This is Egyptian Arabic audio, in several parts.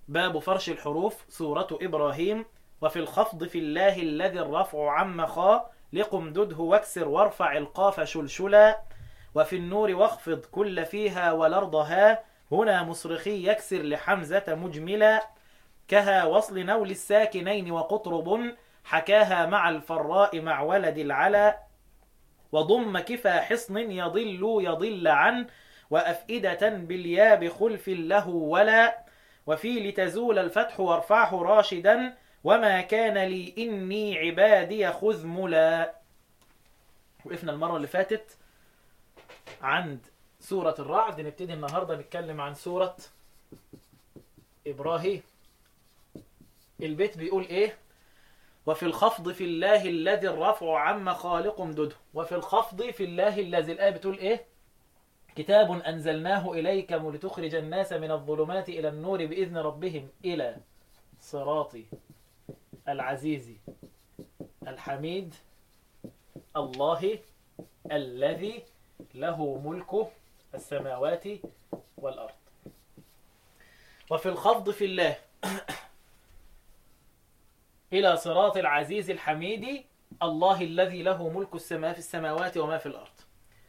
باب فرش الحروف سورة إبراهيم وفي الخفض في الله الذي الرفع عم خا لقمدده واكسر وارفع القاف شلشلا وفي النور واخفض كل فيها والأرضها هنا مصرخي يكسر لحمزة مجملا كها وصل نول الساكنين وقطرب حكاها مع الفراء مع ولد العلا وضم كفى حصن يضل يضل عن وأفئدة بالياب خلف له ولا وفي لتزول الفتح وارفعه راشدا وما كان لي إني عبادي خذ ملا وقفنا المرة اللي فاتت عند سورة الرعد نبتدي النهاردة نتكلم عن سورة إبراهيم البيت بيقول إيه وفي الخفض في الله الذي الرفع عم خالق امدده وفي الخفض في الله الذي الآية بتقول إيه كتاب أنزلناه إليك لتخرج الناس من الظلمات إلى النور بإذن ربهم إلى صراط العزيز الحميد الله الذي له ملك السماوات والأرض وفي الخفض في الله إلى صراط العزيز الحميد الله الذي له ملك السماء في السماوات وما في الأرض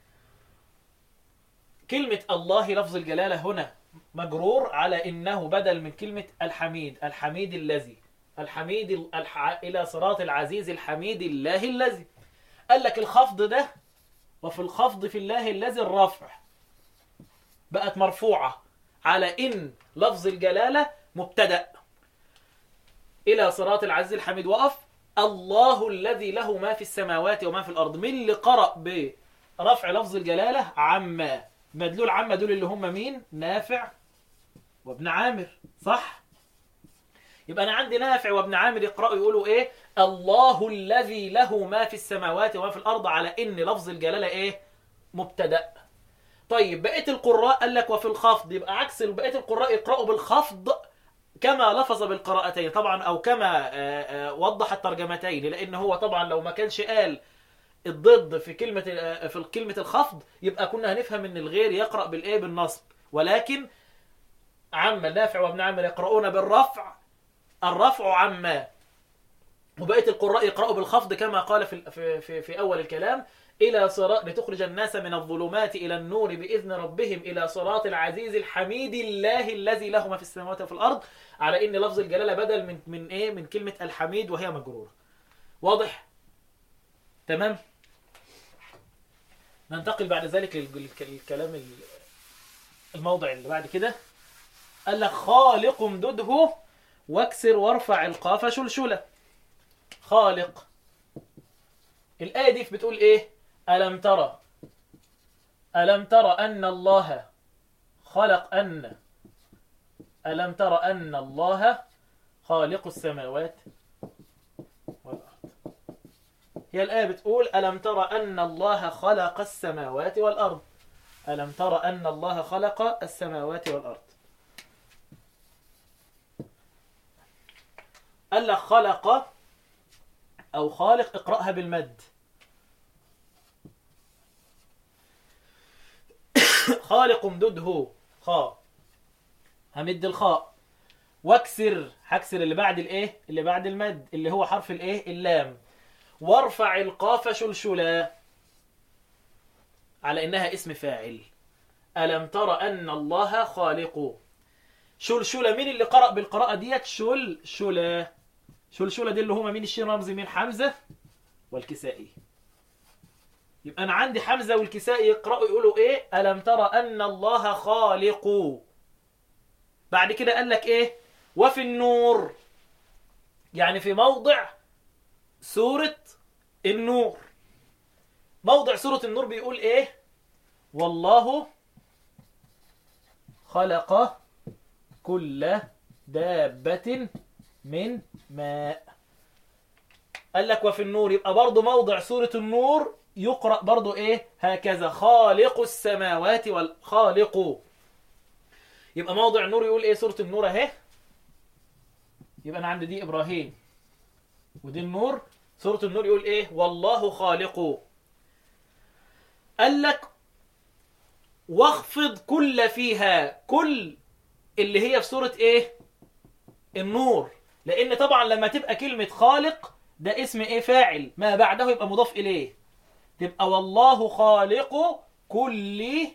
كلمة الله لفظ الجلالة هنا مجرور على إنه بدل من كلمة الحميد الحميد الذي الحميد الح... إلى صراط العزيز الحميد الله الذي قال لك الخفض ده وفي الخفض في الله الذي الرفع بقت مرفوعة على إن لفظ الجلالة مبتدأ إلى صراط العزيز الحميد وقف الله الذي له ما في السماوات وما في الأرض من اللي قرأ برفع لفظ الجلالة عما مدلول عما دول اللي هم مين نافع وابن عامر صح يبقى أنا عندي نافع وابن عامر يقرأوا يقولوا إيه الله الذي له ما في السماوات وما في الأرض على إن لفظ الجلالة إيه مبتدأ طيب بقية القراء قال لك وفي الخفض يبقى عكس بقية القراء يقرأوا بالخفض كما لفظ بالقراءتين طبعا او كما وضح الترجمتين لان هو طبعا لو ما كانش قال الضد في كلمه في كلمه الخفض يبقى كنا هنفهم ان الغير يقرا بالايه بالنصب ولكن عم نافع وابن عامر يقرؤون بالرفع الرفع عما وبقيه القراء يقرأوا بالخفض كما قال في في في, في اول الكلام إلى صراط لتخرج الناس من الظلمات إلى النور بإذن ربهم إلى صراط العزيز الحميد الله الذي له ما في السماوات وفي الأرض على إن لفظ الجلالة بدل من من إيه من كلمة الحميد وهي مجرورة واضح تمام ننتقل بعد ذلك للكلام الموضع اللي بعد كده قال لك خالق امدده واكسر وارفع القاف شلشلة خالق الآية دي بتقول إيه ألم ترى ألم ترى أن الله خلق أن ألم ترى أن الله خالق السماوات والأرض هي الآية بتقول ألم ترى أن الله خلق السماوات والأرض ألم ترى أن الله خلق السماوات والأرض قال لك خلق أو خالق اقرأها بالمد خالق امدده خاء همد الخاء واكسر هكسر اللي بعد الايه اللي بعد المد اللي هو حرف الايه اللام وارفع القاف شلشلا على انها اسم فاعل الم ترى ان الله خالق شلشلا مين اللي قرأ بالقراءة ديت شلشلا شلشلة دي اللي هما مين الشين رمزي مين حمزة والكسائي يبقى أنا عندي حمزة والكسائي يقرأوا يقولوا إيه ألم ترى أن الله خالق بعد كده قال لك إيه وفي النور يعني في موضع سورة النور موضع سورة النور بيقول إيه والله خلق كل دابة من ماء قال لك وفي النور يبقى برضه موضع سورة النور يقرأ برضه ايه هكذا خالق السماوات والخالق يبقى موضع النور يقول ايه سورة النور اهي يبقى انا عندي دي ابراهيم ودي النور سورة النور يقول ايه والله خالق قال لك واخفض كل فيها كل اللي هي في سورة ايه النور لان طبعا لما تبقى كلمة خالق ده اسم ايه فاعل ما بعده يبقى مضاف اليه تبقى والله خالق كل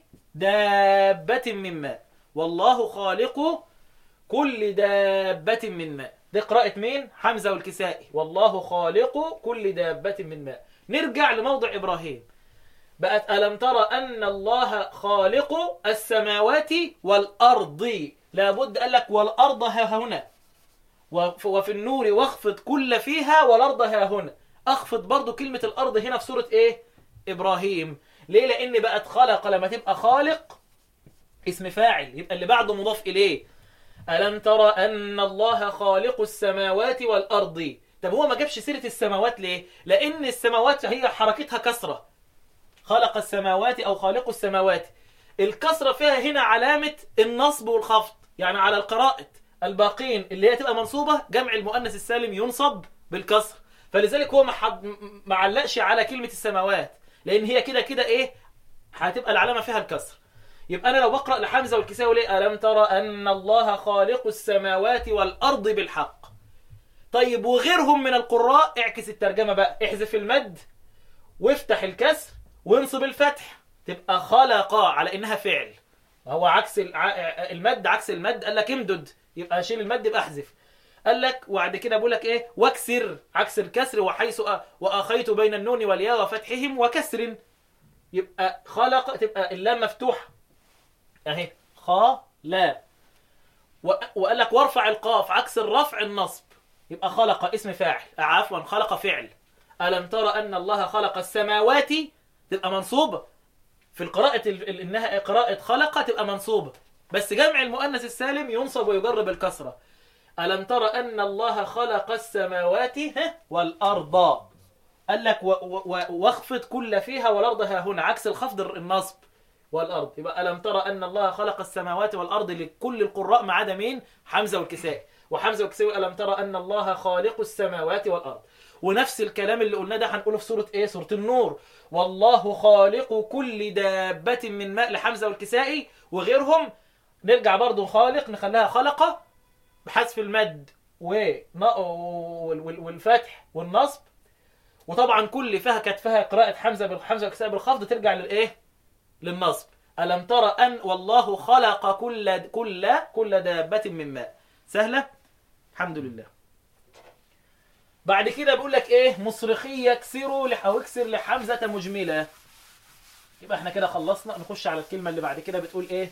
دابة من ماء والله خالق كل دابة من ماء دي قراءة مين؟ حمزة والكسائي والله خالق كل دابة من ماء نرجع لموضع إبراهيم بقت ألم ترى أن الله خالق السماوات والأرض لابد قال لك والأرض ها هنا وف- وفي النور واخفض كل فيها والأرض ها هنا أخفض برضو كلمة الأرض هنا في سورة إيه؟ إبراهيم ليه؟ لأن بقت خلق لما تبقى خالق اسم فاعل يبقى اللي بعده مضاف إليه ألم ترى أن الله خالق السماوات والأرض طب هو ما جابش سيرة السماوات ليه؟ لأن السماوات هي حركتها كسرة خلق السماوات أو خالق السماوات الكسرة فيها هنا علامة النصب والخفض يعني على القراءة الباقين اللي هي تبقى منصوبة جمع المؤنث السالم ينصب بالكسر فلذلك هو ما حد- م- ما علقش على كلمة السماوات لأن هي كده كده إيه هتبقى العلامة فيها الكسر يبقى أنا لو بقرأ لحمزة والكساوي ليه ألم ترى أن الله خالق السماوات والأرض بالحق طيب وغيرهم من القراء اعكس الترجمة بقى احذف المد وافتح الكسر وانصب الفتح تبقى خلق على انها فعل هو عكس الع- المد عكس المد قال لك امدد يبقى شيل المد يبقى احذف قال لك وبعد كده بقول لك ايه واكسر عكس الكسر وحيث أ- واخيت بين النون والياء وفتحهم وكسر يبقى خلق تبقى اللام مفتوحه اهي خا لا و- وقال لك وارفع القاف عكس الرفع النصب يبقى خلق اسم فاعل عفوا خلق فعل ألم ترى أن الله خلق السماوات تبقى منصوبة في القراءة ال- ال- إنها قراءة خلق تبقى منصوبة بس جمع المؤنث السالم ينصب ويجر بالكسرة ألم ترى أن الله خلق السماوات ها، والأرض قال لك و- و- و- واخفض كل فيها والأرض ها هنا عكس الخفض النصب والأرض يبقى ألم ترى أن الله خلق السماوات والأرض لكل القراء ما عدا مين حمزة والكسائي وحمزة والكسائي ألم ترى أن الله خالق السماوات والأرض ونفس الكلام اللي قلناه ده هنقوله في سورة إيه سورة النور والله خالق كل دابة من ماء لحمزة والكسائي وغيرهم نرجع برضو خالق نخليها خلقة بحذف المد ون- وال- وال- والفتح والنصب وطبعا كل فيها كانت فيها قراءة حمزة بالحمزة والكسائي بالخفض ترجع للإيه للنصب ألم ترى أن والله خلق كل كل كل دابة من ماء سهلة الحمد لله بعد كده بيقول لك ايه مصرخي يكسروا لح- او اكسر لحمزة مجملة يبقى احنا كده خلصنا نخش على الكلمة اللي بعد كده بتقول ايه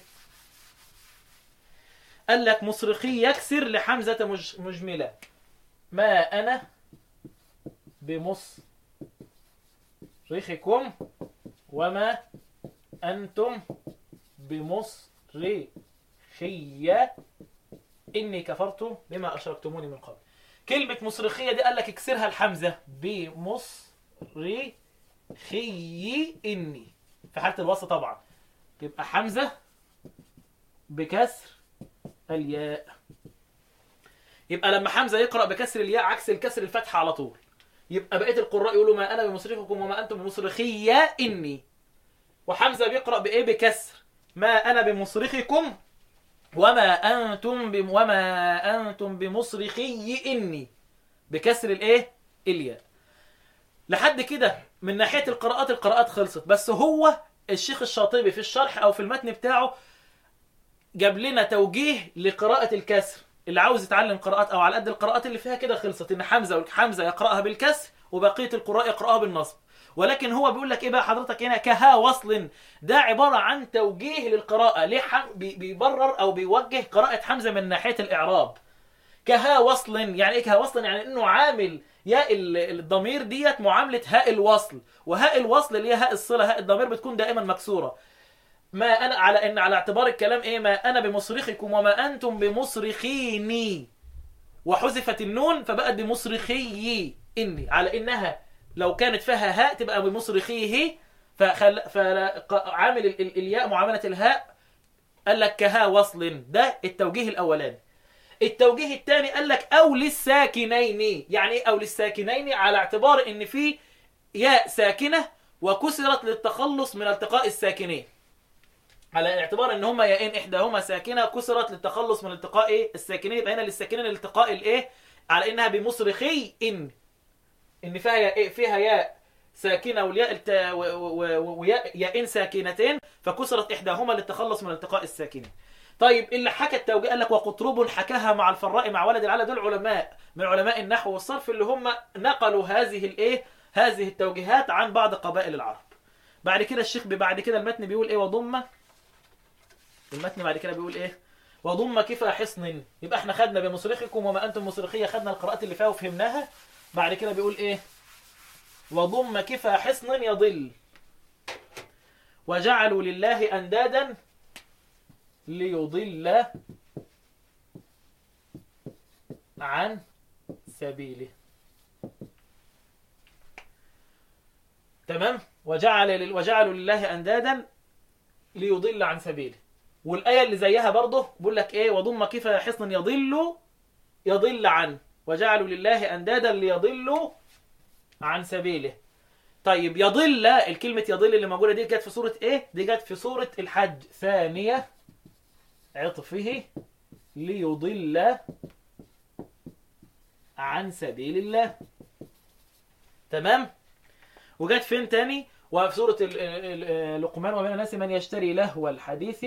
قال لك مصرخي يكسر لحمزة مج... مجملة ما انا بمصرخكم وما انتم بمصرخي اني كفرت بما اشركتموني من قبل كلمة مصرخية دي قال لك اكسرها الحمزة بمصرخي إني في حالة الوصل طبعا يبقى حمزة بكسر الياء يبقى لما حمزة يقرأ بكسر الياء عكس الكسر الفتحة على طول يبقى بقية القراء يقولوا ما أنا بمصرخكم وما أنتم بمصرخي إني وحمزة بيقرأ بإيه بكسر ما أنا بمصرخكم وما أنتم بم وما أنتم بمصرخي إني بكسر الإيه؟ الياء لحد كده من ناحية القراءات القراءات خلصت بس هو الشيخ الشاطبي في الشرح أو في المتن بتاعه جاب لنا توجيه لقراءة الكسر اللي عاوز يتعلم قراءات أو على قد القراءات اللي فيها كده خلصت إن حمزة حمزة يقرأها بالكسر وبقية القراء يقرأها بالنصب ولكن هو بيقول لك ايه بقى حضرتك هنا كها وصل ده عبارة عن توجيه للقراءة ليه حم... بي- بيبرر او بيوجه قراءة حمزة من ناحية الاعراب كها وصل يعني ايه كها وصل يعني انه عامل ياء ال- الضمير ديت معاملة هاء الوصل وهاء الوصل اللي هي هاء الصلة هاء الضمير بتكون دائما مكسورة ما انا على ان على اعتبار الكلام ايه ما انا بمصرخكم وما انتم بمصرخيني وحذفت النون فبقت بمصرخي اني على انها لو كانت فيها هاء تبقى بمصرخيه فخل... فعامل ال... ال... الياء معاملة الهاء قال لك كها وصل ده التوجيه الأولاني التوجيه الثاني قال لك أو للساكنين يعني إيه أو للساكنين على اعتبار إن في ياء ساكنة وكسرت للتخلص من التقاء الساكنين على اعتبار ان هما يائين احداهما ساكنه كسرت للتخلص من التقاء ايه الساكنين يبقى هنا للساكنين الالتقاء الايه على انها بمصرخي ان ان فيها ياء فيها ياء ساكنه والياء الت... و- و- و- وياء ياءين ساكنتين فكسرت احداهما للتخلص من التقاء الساكنين طيب اللي حكى التوجيه قال لك وقطرب حكاها مع الفراء مع ولد العلا دول علماء من علماء النحو والصرف اللي هم نقلوا هذه الايه هذه التوجيهات عن بعض قبائل العرب بعد كده الشيخ بعد كده المتن بيقول ايه وضم المتن بعد كده بيقول ايه وضم كفى حصن يبقى احنا خدنا بمصرخكم وما انتم مصرخيه خدنا القراءات اللي فيها وفهمناها بعد كده بيقول ايه وضم كفى حصن يضل وجعلوا لله اندادا ليضل عن سبيله تمام وجعل وجعلوا لله اندادا ليضل عن سبيله والايه اللي زيها برضه بيقول لك ايه وضم كفى حصن يضل يضل عن وجعلوا لله اندادا ليضلوا عن سبيله طيب يضل الكلمه يضل اللي موجوده دي جت في سوره ايه دي جت في سوره الحج ثانيه عطفه ليضل عن سبيل الله تمام وجت فين تاني وفي سورة ال- ال- ال- لقمان ومن الناس من يشتري لهو الحديث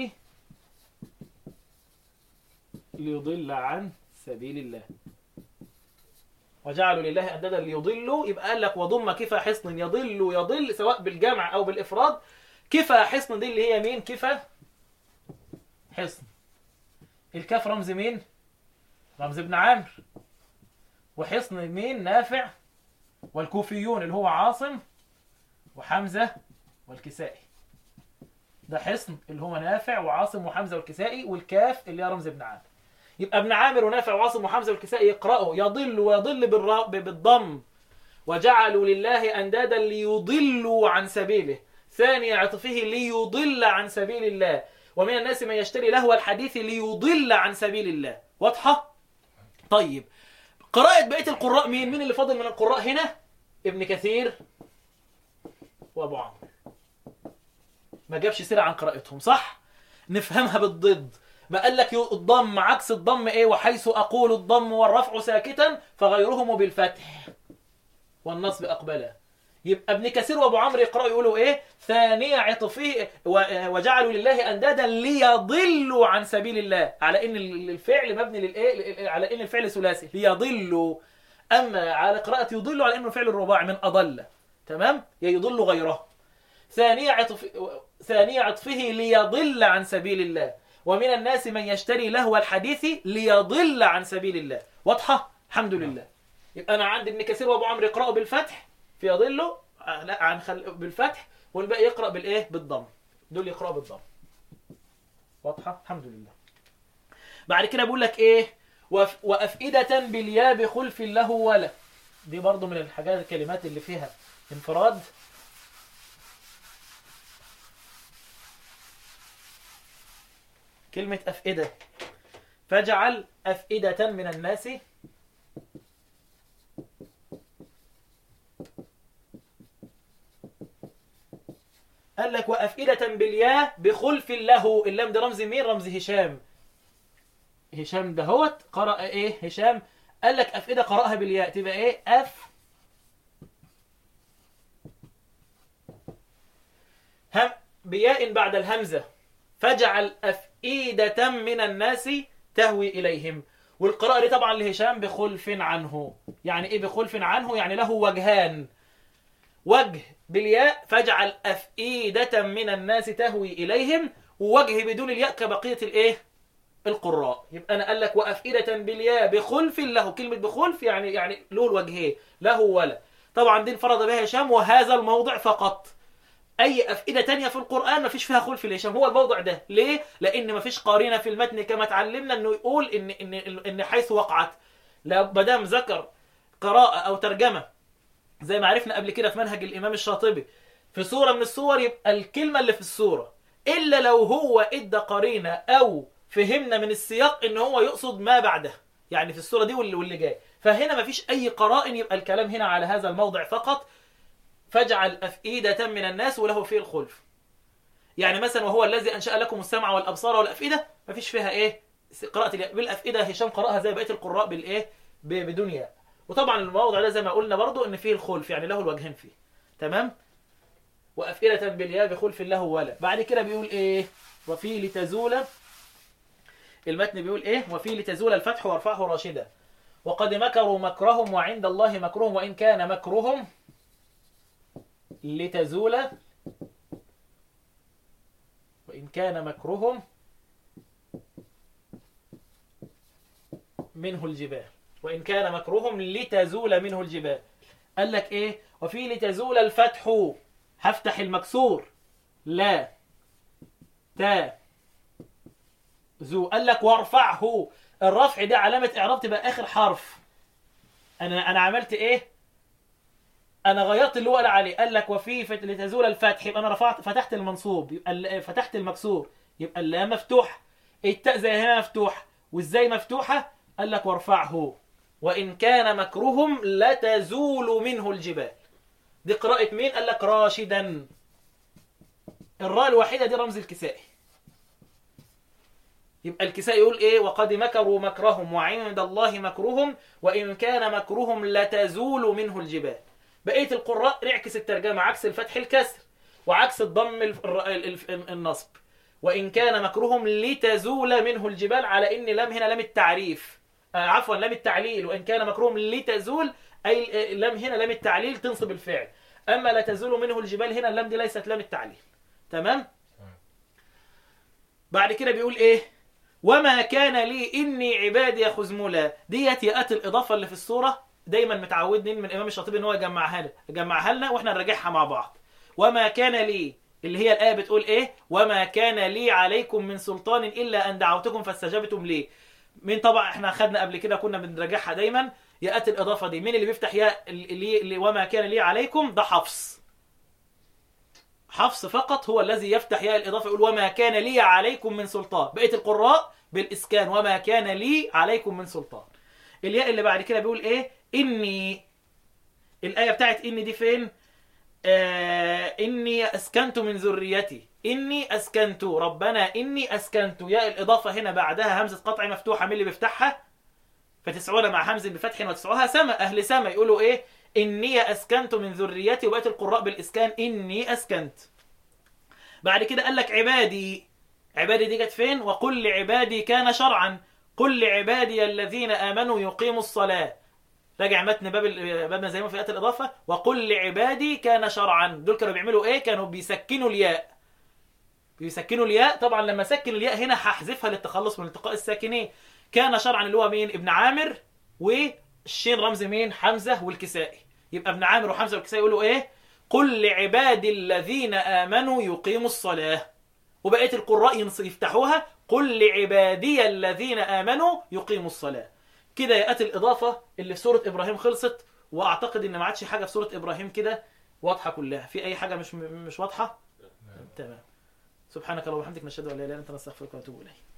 ليضل عن سبيل الله وجعلوا لله أندادا ليضلوا يبقى قال لك وضم كفى حصن يضل يضل سواء بالجمع أو بالإفراد كفى حصن دي اللي هي مين كفى حصن الكاف رمز مين رمز ابن عامر وحصن مين نافع والكوفيون اللي هو عاصم وحمزة والكسائي ده حصن اللي هو نافع وعاصم وحمزة والكسائي والكاف اللي هي رمز ابن عامر يبقى ابن عامر ونافع وعاصم وحمزة والكسائي يقرأوا يضل ويضل بالرا- بالضم وجعلوا لله أندادا ليضلوا عن سبيله ثاني عطفه ليضل عن سبيل الله ومن الناس من يشتري لهو الحديث ليضل عن سبيل الله واضحة؟ طيب قراءة بقية القراء مين؟ مين اللي فاضل من القراء هنا؟ ابن كثير وابو عمرو ما جابش سيرة عن قراءتهم صح نفهمها بالضد ما قال لك الضم عكس الضم ايه وحيث اقول الضم والرفع ساكتا فغيرهم بالفتح والنصب اقبلا يبقى ابن كثير وابو عمرو يقراوا يقولوا ايه ثانية عطفه و- وجعلوا لله اندادا ليضلوا عن سبيل الله على ان الفعل مبني للايه على ان الفعل ثلاثي ليضلوا اما على قراءة يضلوا على انه فعل الرباعي من اضل تمام يضل غيره ثانية عطف ثانية عطفه ليضل عن سبيل الله ومن الناس من يشتري لهو الحديث ليضل عن سبيل الله واضحة الحمد لله يبقى أنا عندي ابن كثير وأبو عمرو يقرأوا بالفتح في يضلوا آه، لا عن خل... بالفتح والباقي يقرأ بالإيه بالضم دول يقرأوا بالضم واضحة الحمد لله بعد كده بيقول لك إيه وف... وأفئدة بالياء بخلف له ولا دي برضو من الحاجات الكلمات اللي فيها انفراد كلمة أفئدة فاجعل أفئدة من الناس قال لك وأفئدة بالياء بخلف له اللام ده رمز مين رمز هشام هشام دهوت قرأ ايه هشام قال لك أفئدة قرأها بالياء تبقى ايه أف هم بياء بعد الهمزة فاجعل أفئدة من الناس تهوي إليهم والقراءة دي طبعا لهشام بخلف عنه يعني إيه بخلف عنه يعني له وجهان وجه بالياء فاجعل أفئدة من الناس تهوي إليهم ووجه بدون الياء كبقية الإيه القراء يبقى أنا قال لك وأفئدة بالياء بخلف له كلمة بخلف يعني يعني له الوجهين له ولا طبعا دي انفرد بها هشام وهذا الموضع فقط اي افئده تانية في القران ما فيش فيها خلف الهشام هو الموضع ده ليه لان ما فيش قارنه في المتن كما اتعلمنا انه يقول ان ان ان حيث وقعت لا ما دام ذكر قراءه او ترجمه زي ما عرفنا قبل كده في منهج الامام الشاطبي في سوره من السور يبقى الكلمه اللي في السوره الا لو هو ادى قرينه او فهمنا من السياق ان هو يقصد ما بعدها يعني في السوره دي واللي واللي جاي فهنا ما فيش اي قرائن يبقى الكلام هنا على هذا الموضع فقط فاجعل أفئدة من الناس وله فيه الخلف يعني مثلا وهو الذي انشا لكم السمع والابصار والافئده ما فيش فيها ايه قراءه الياء بالافئده هشام قراها زي بقيه القراء بالايه ب- بدون ياء وطبعا الموضع ده زي ما قلنا برضو ان فيه الخلف يعني له الوجهين فيه تمام وافئده بالياء بخلف له ولا بعد كده بيقول ايه وفي لتزول المتن بيقول ايه وفي لتزول الفتح وارفعه راشدا وقد مكروا مكرهم وعند الله مكرهم وان كان مكرهم لتزول وإن كان مكرهم منه الجبال وإن كان مكرهم لتزول منه الجبال قال لك إيه وفي لتزول الفتح هفتح المكسور لا تا زو قال لك وارفعه الرفع ده علامة إعراب تبقى آخر حرف أنا أنا عملت إيه انا غيرت اللي هو قال عليه قال لك وفي فت... لتزول الفتح يبقى انا رفعت فتحت المنصوب يبقى ال- فتحت المكسور يبقى اللام مفتوح التاء زي هنا مفتوح وازاي مفتوحه قال لك وارفعه وان كان مكرهم لتزول منه الجبال دي قراءة مين قال لك راشدا الراء الوحيدة دي رمز الكسائي يبقى الكسائي يقول ايه وقد مكروا مكرهم وعند الله مكرهم وان كان مكرهم لتزول منه الجبال بقيه القراء نعكس الترجمه عكس الفتح الكسر وعكس الضم الف- الر- ال- ال- النصب وان كان مكرهم لتزول منه الجبال على ان لام هنا لام التعريف آه عفوا لام التعليل وان كان مكرهم لتزول اي آه، لام هنا لام التعليل تنصب الفعل اما لا تزول منه الجبال هنا اللام دي ليست لام التعليل تمام بعد كده بيقول ايه وما كان لي اني عبادي خزملا ديت يات الاضافه اللي في السوره دايما متعودين من الامام الشاطبي ان هو يجمعها لنا يجمعها لنا واحنا نراجعها مع بعض وما كان لي اللي هي الايه بتقول ايه وما كان لي عليكم من سلطان الا ان دعوتكم فاستجبتم لي من طبعا احنا خدنا قبل كده كنا بنراجعها دايما يات الاضافه دي مين اللي بيفتح يا اللي, اللي وما كان لي عليكم ده حفص حفص فقط هو الذي يفتح ياء الإضافة يقول وما كان لي عليكم من سلطان بقية القراء بالإسكان وما كان لي عليكم من سلطان الياء اللي بعد كده بيقول إيه إني الآية بتاعت إني دي فين آه إني أسكنت من ذريتي إني أسكنت ربنا إني أسكنت ياء الإضافة هنا بعدها همزة قطع مفتوحة مين اللي بيفتحها فتسعون مع همز بفتح وتسعوها سما أهل سما يقولوا إيه إني أسكنت من ذريتي وبقية القراء بالإسكان إني أسكنت بعد كده قال لك عبادي عبادي دي جت فين وقل لعبادي كان شرعا قل لعبادي الذين آمنوا يقيموا الصلاة راجع متن باب ال- باب ما زي ما في آيات الإضافة وقل لعبادي كان شرعا دول كانوا بيعملوا إيه كانوا بيسكنوا الياء بيسكنوا الياء طبعا لما سكن الياء هنا هحذفها للتخلص من التقاء الساكنين كان شرعا اللي هو مين ابن عامر والشين رمز مين حمزة والكسائي يبقى ابن عامر وحمزة والكسائي يقولوا ايه قل لعبادي الذين آمنوا يقيموا الصلاة وبقية القراء ينص- يفتحوها قل لعبادي الذين آمنوا يقيموا الصلاة كده يأتي الإضافة اللي في سورة إبراهيم خلصت وأعتقد إن ما عادش حاجة في سورة إبراهيم كده واضحة كلها في أي حاجة مش مش واضحة تمام سبحانك اللهم وبحمدك نشهد أن لا إله إلا أنت نستغفرك ونتوب إليك